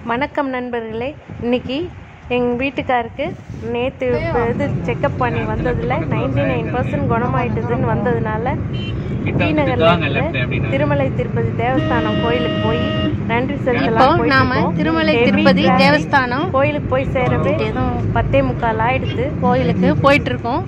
வணக்கம் நண்பர்களே இன்னைக்கு எங்கள் வீட்டுக்காருக்கு நேற்று இது செக்கப் பண்ணி வந்ததில் நைன்டி நைன் பர்சன்ட் குணமாயிட்டுதுன்னு வந்ததுனால டி நகர்ல இருக்கிற திருமலை திருப்பதி தேவஸ்தானம் கோயிலுக்கு போய் நன்றி இப்போ செலுத்தலாம் போயிட்டு நாம இருக்கோம். Thirumalai Heavy Tirupati traffic. தேவஸ்தானம் கோயிலுக்கு போய் சேரவே ஏதோ பத்தே முக்கால் ஆயிடுது கோயிலுக்கு போயிட்டு இருக்கோம்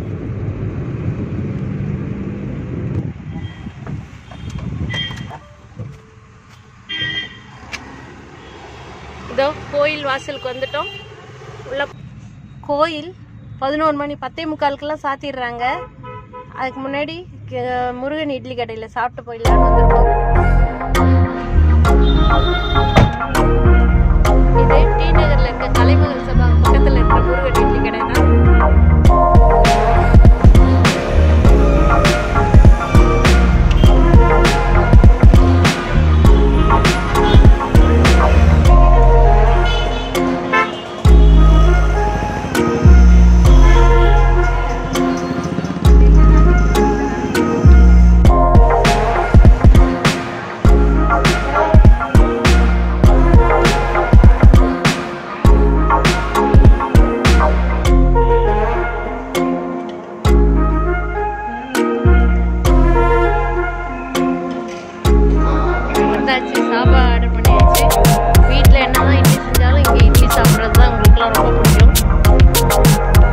இதோ கோயில் வாசலுக்கு வந்துட்டோம் உள்ள கோயில் பதினோரு மணி பத்தே முக்காலுக்கெல்லாம் சாத்திடுறாங்க அதுக்கு முன்னாடி க- முருகன் இட்லி கடையில் சாப்பிட்டு போயிடலான்னு வந்திருக்கோம் இது டி நகர்ல இருக்க கலைமகள் சபா பக்கத்துல இருக்க முருகன் இட்லி கடை தான் வந்தாச்சு சாப்பாடு ஆர்டர் பண்ணியாச்சு வீட்டில் என்னதான் இட்லி செஞ்சாலும் இங்கே இட்லி சாப்பிட்றது தான் உங்களுக்குலாம் ரொம்ப பிடிக்கும்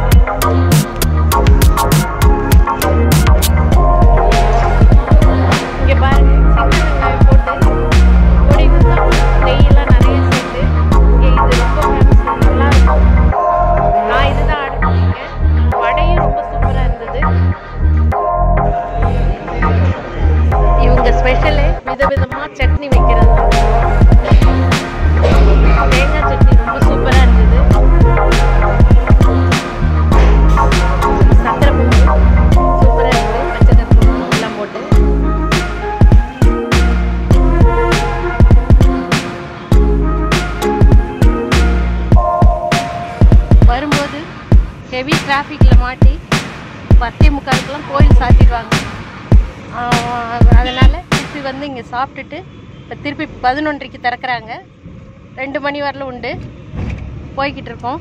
இங்க பாருங்க சின்ன வெங்காயம் போட்டு பொடி குத்தம் நெய்யெல்லாம் நிறைய சேர்த்து இங்க இது ரொம்ப ஃபேமஸ் நல்லா இருக்கும் நான் இதுதான் ஆர்டர் பண்ணியிருக்கேன் வடையும் ரொம்ப சூப்பரா இருந்தது இவங்க ஸ்பெஷலு விதவிதமா சட்னி வைக்கிறது தான் தேங்காய் சட்னி ரொம்ப சூப்பரா இருந்தது சக்கரை பொங்கல் சூப்பரா இருக்கு பச்சை கற்பூரம் எல்லாம் போட்டு வரும்போது ஹெவி டிராஃபிக்கில் மாட்டி பத்தே முக்காலுக்கெல்லாம் கோயில் சாத்திடுவாங்க அதனால் திருப்பி வந்து இங்கே சாப்பிட்டுட்டு இப்போ திருப்பி பதினொன்றைக்கு திறக்கறாங்க ரெண்டு மணி வரல உண்டு போய்கிட்டு இருக்கோம்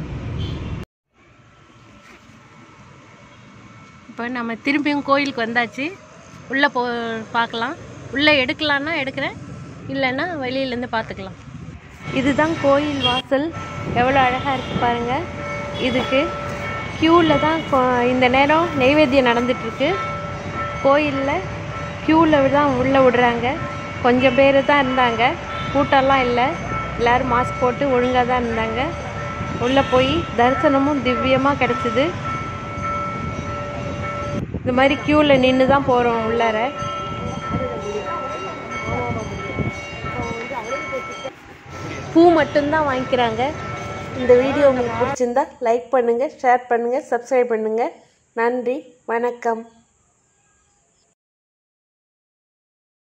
இப்போ நம்ம திரும்பியும் கோயிலுக்கு வந்தாச்சு உள்ளே போ பார்க்கலாம் உள்ளே எடுக்கலான்னா எடுக்கிறேன் இல்லைன்னா வெளியிலேருந்து பார்த்துக்கலாம் இதுதான் கோயில் வாசல் எவ்வளோ அழகாக இருக்கு பாருங்க இதுக்கு க்யூவில் தான் கொ- இந்த நேரம் நெய்வேத்தியம் நடந்துட்டுருக்கு கோயிலில் க்யூவில் தான் உள்ளே விடுறாங்க கொஞ்சம் பேர் தான் இருந்தாங்க கூட்டம்லாம் இல்லை எல்லோரும் மாஸ்க் போட்டு ஒழுங்காக தான் இருந்தாங்க உள்ளே போய் தரிசனமும் திவ்யமாக கிடச்சிது இந்த மாதிரி க்யூவில் நின்று தான் போகிறோம் உள்ளார பூ மட்டும்தான் வாங்கிக்கிறாங்க இந்த வீடியோ உங்களுக்கு பிடிச்சிருந்தா லைக் பண்ணுங்கள் ஷேர் பண்ணுங்கள் சப்ஸ்கிரைப் பண்ணுங்கள் நன்றி வணக்கம்